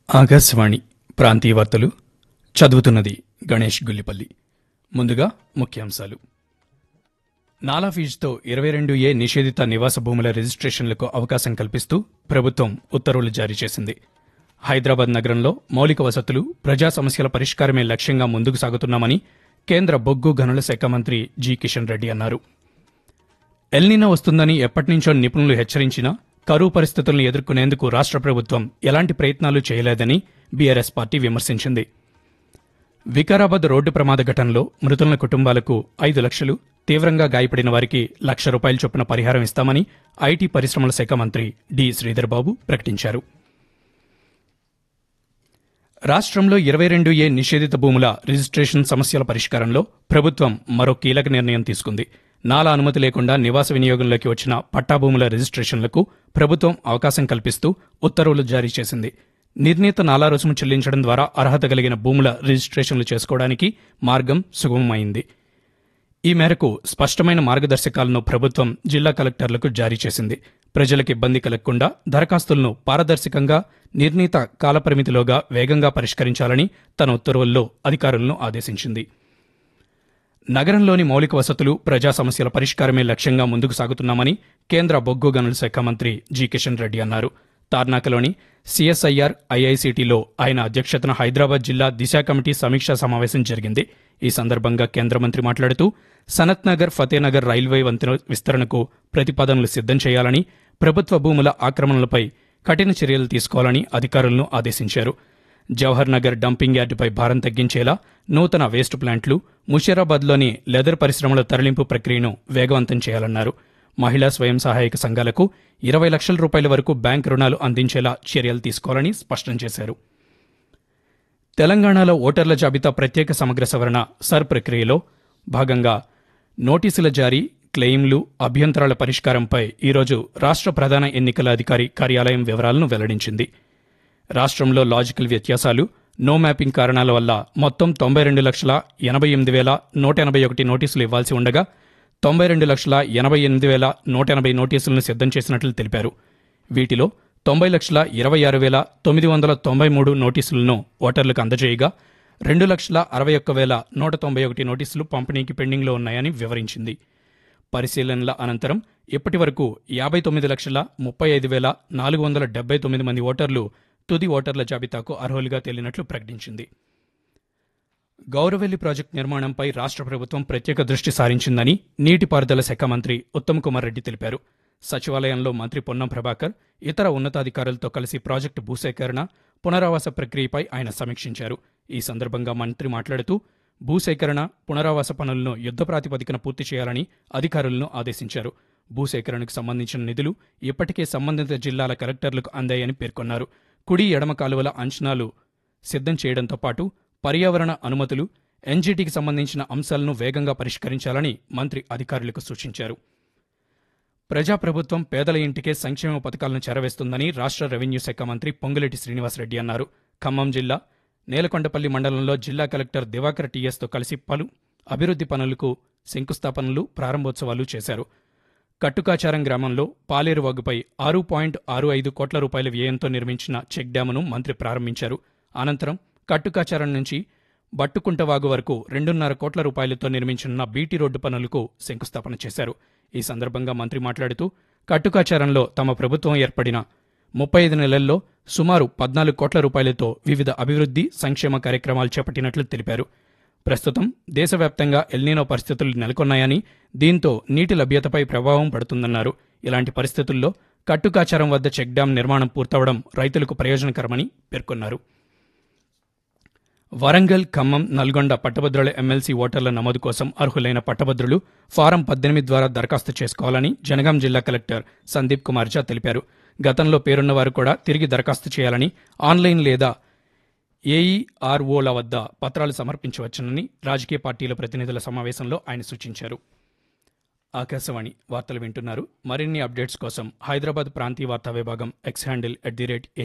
ఆకాశవాణి ప్రాంతీయ వార్తలు చదువుతున్నది గణేష్ గుల్లిపల్లి ముందుగా ముఖ్యాంశాలు నాలా ఫీజుతో ఇరవై రెండు ఏ నిషేధిత నివాస భూముల రిజిస్ట్రేషన్లకు అవకాశం కల్పిస్తూ ప్రభుత్వం ఉత్తర్వులు జారీ చేసింది హైదరాబాద్ నగరంలో మౌలిక వసతులు ప్రజా సమస్యల పరిష్కారమే లక్ష్యంగా ముందుకు సాగుతున్నామని కేంద్ర బొగ్గు గనుల శాఖ మంత్రి జి కిషన్ రెడ్డి అన్నారు ఎల్నినో వస్తుందని ఎప్పటినుంచో నిపుణులు హెచ్చరించినా కరువు పరిస్థితులను ఎదుర్కొనేందుకు రాష్ట్ర ప్రభుత్వం ఎలాంటి ప్రయత్నాలు చేయలేదని బీఆర్ఎస్ పార్టీ విమర్శించింది వికారాబాద్ రోడ్డు ప్రమాద ఘటనలో మృతుల కుటుంబాలకు ఐదు లక్షలు తీవ్రంగా గాయపడిన వారికి లక్ష రూపాయల చొప్పున పరిహారం ఇస్తామని ఐటీ పరిశ్రమల శాఖ మంత్రి డి శ్రీధర్బాబు ప్రకటించారు రాష్ట్రంలో ఇరవై రెండు ఏ నిషేధిత భూముల రిజిస్ట్రేషన్ సమస్యల పరిష్కారంలో ప్రభుత్వం మరో కీలక నిర్ణయం తీసుకుంది నాలా అనుమతి లేకుండా నివాస వినియోగంలోకి వచ్చిన పట్టా భూముల రిజిస్ట్రేషన్లకు ప్రభుత్వం అవకాశం కల్పిస్తూ ఉత్తర్వులు జారీ చేసింది నిర్ణీత నాలా రుసుము చెల్లించడం ద్వారా అర్హత కలిగిన భూముల రిజిస్ట్రేషన్లు చేసుకోవడానికి మార్గం సుగమమైంది ఈ మేరకు స్పష్టమైన మార్గదర్శకాలను ప్రభుత్వం జిల్లా కలెక్టర్లకు జారీ చేసింది ప్రజలకు ఇబ్బంది కలగకుండా దరఖాస్తులను పారదర్శకంగా నిర్ణీత కాలపరిమితిలోగా వేగంగా పరిష్కరించాలని తన ఉత్తర్వుల్లో అధికారులను ఆదేశించింది నగరంలోని మౌలిక వసతులు ప్రజా సమస్యల పరిష్కారమే లక్ష్యంగా ముందుకు సాగుతున్నామని కేంద్ర బొగ్గు గనుల శాఖ మంత్రి జి కిషన్ రెడ్డి అన్నారు తార్నాకలోని సిఎస్ఐఆర్ ఐఐసిటిలో ఆయన అధ్యక్షతన హైదరాబాద్ జిల్లా దిశ కమిటీ సమీక్షా సమావేశం జరిగింది ఈ సందర్భంగా కేంద్ర మంత్రి మాట్లాడుతూ సనత్ నగర్ ఫతేనగర్ రైల్వే వంతెన విస్తరణకు ప్రతిపాదనలు సిద్ధం చేయాలని ప్రభుత్వ భూముల ఆక్రమణలపై కఠిన చర్యలు తీసుకోవాలని అధికారులను ఆదేశించారు జవహర్ నగర్ డంపింగ్ యార్డుపై భారం తగ్గించేలా నూతన వేస్ట్ ప్లాంట్లు ముషీరాబాద్లోని లెదర్ పరిశ్రమల తరలింపు ప్రక్రియను వేగవంతం చేయాలన్నారు మహిళా స్వయం సహాయక సంఘాలకు ఇరవై లక్షల రూపాయల వరకు బ్యాంక్ రుణాలు అందించేలా చర్యలు తీసుకోవాలని స్పష్టం చేశారు తెలంగాణలో ఓటర్ల జాబితా ప్రత్యేక సమగ్ర సవరణ సర్ ప్రక్రియలో భాగంగా నోటీసుల జారీ క్లెయిమ్లు అభ్యంతరాల పరిష్కారంపై ఈరోజు రాష్ట్ర ప్రధాన ఎన్నికల అధికారి కార్యాలయం వివరాలను వెల్లడించింది రాష్ట్రంలో లాజికల్ వ్యత్యాసాలు నో మ్యాపింగ్ కారణాల వల్ల మొత్తం తొంభై రెండు లక్షల ఎనభై ఎనిమిది వేల నూట ఎనభై ఒకటి నోటీసులు ఇవ్వాల్సి ఉండగా తొంభై రెండు లక్షల ఎనభై ఎనిమిది వేల నూట ఎనభై నోటీసులను సిద్ధం చేసినట్లు తెలిపారు వీటిలో తొంభై లక్షల ఇరవై ఆరు వేల తొమ్మిది వందల తొంభై మూడు నోటీసులను ఓటర్లకు అందజేయగా రెండు లక్షల అరవై ఒక్క వేల నూట తొంభై ఒకటి నోటీసులు పంపిణీకి పెండింగ్లో ఉన్నాయని వివరించింది పరిశీలనల అనంతరం ఇప్పటి వరకు యాభై తొమ్మిది లక్షల ముప్పై ఐదు వేల నాలుగు వందల డెబ్బై తొమ్మిది మంది ఓటర్లు తుది ఓటర్ల జాబితాకు అర్హులుగా తేలినట్లు ప్రకటించింది గౌరవెల్లి ప్రాజెక్టు నిర్మాణంపై రాష్ట్ర ప్రభుత్వం ప్రత్యేక దృష్టి సారించిందని నీటిపారుదల శాఖ మంత్రి ఉత్తమ్ కుమార్ రెడ్డి తెలిపారు సచివాలయంలో మంత్రి పొన్నం ప్రభాకర్ ఇతర ఉన్నతాధికారులతో కలిసి ప్రాజెక్టు భూసేకరణ పునరావాస ప్రక్రియపై ఆయన సమీక్షించారు ఈ సందర్భంగా మంత్రి మాట్లాడుతూ భూసేకరణ పునరావాస పనులను యుద్ధ ప్రాతిపదికన పూర్తి చేయాలని అధికారులను ఆదేశించారు భూసేకరణకు సంబంధించిన నిధులు ఇప్పటికే సంబంధిత జిల్లాల కలెక్టర్లకు అందాయని పేర్కొన్నారు కుడి ఎడమ కాలువల అంచనాలు సిద్ధం చేయడంతో పాటు పర్యావరణ అనుమతులు ఎన్జీటీకి సంబంధించిన అంశాలను వేగంగా పరిష్కరించాలని మంత్రి అధికారులకు సూచించారు ప్రజాప్రభుత్వం పేదల ఇంటికే సంక్షేమ పథకాలను చేరవేస్తుందని రాష్ట్ర రెవెన్యూ శాఖ మంత్రి పొంగులేటి శ్రీనివాసరెడ్డి అన్నారు ఖమ్మం జిల్లా నేలకొండపల్లి మండలంలో జిల్లా కలెక్టర్ దివాకర్ టీఎస్తో కలిసి పలు అభివృద్ధి పనులకు శంకుస్థాపనలు ప్రారంభోత్సవాలు చేశారు కట్టుకాచారం గ్రామంలో పాలేరు వాగుపై ఆరు పాయింట్ ఆరు ఐదు కోట్ల రూపాయల వ్యయంతో నిర్మించిన చెక్ డ్యామును మంత్రి ప్రారంభించారు అనంతరం కట్టుకాచారం నుంచి బట్టుకుంట వాగు వరకు రెండున్నర కోట్ల రూపాయలతో నిర్మించనున్న బీటీ రోడ్డు పనులకు శంకుస్థాపన చేశారు ఈ సందర్భంగా మంత్రి మాట్లాడుతూ కట్టుకాచారంలో తమ ప్రభుత్వం ఏర్పడిన ముప్పై ఐదు నెలల్లో సుమారు పద్నాలుగు కోట్ల రూపాయలతో వివిధ అభివృద్ధి సంక్షేమ కార్యక్రమాలు చేపట్టినట్లు తెలిపారు ప్రస్తుతం దేశవ్యాప్తంగా ఎల్నీనో పరిస్థితులు నెలకొన్నాయని దీంతో నీటి లభ్యతపై ప్రభావం పడుతుందన్నారు ఇలాంటి పరిస్థితుల్లో కట్టుకాచారం వద్ద చెక్ డ్యాం నిర్మాణం పూర్తవడం రైతులకు ప్రయోజనకరమని పేర్కొన్నారు వరంగల్ ఖమ్మం నల్గొండ పట్టభద్రుల ఎమ్మెల్సీ ఓటర్ల నమోదు కోసం అర్హులైన పట్టభద్రులు ఫారం పద్దెనిమిది ద్వారా దరఖాస్తు చేసుకోవాలని జనగాం జిల్లా కలెక్టర్ సందీప్ కుమార్ ఝా తెలిపారు గతంలో పేరున్న వారు కూడా తిరిగి దరఖాస్తు చేయాలని ఆన్లైన్ లేదా ఏఈఆర్ఓల వద్ద పత్రాలు సమర్పించవచ్చునని రాజకీయ పార్టీల ప్రతినిధుల సమావేశంలో ఆయన సూచించారు ఆకాశవాణి వార్తలు వింటున్నారు మరిన్ని అప్డేట్స్ కోసం హైదరాబాద్ ప్రాంతీయ వార్తా విభాగం X handle at the rate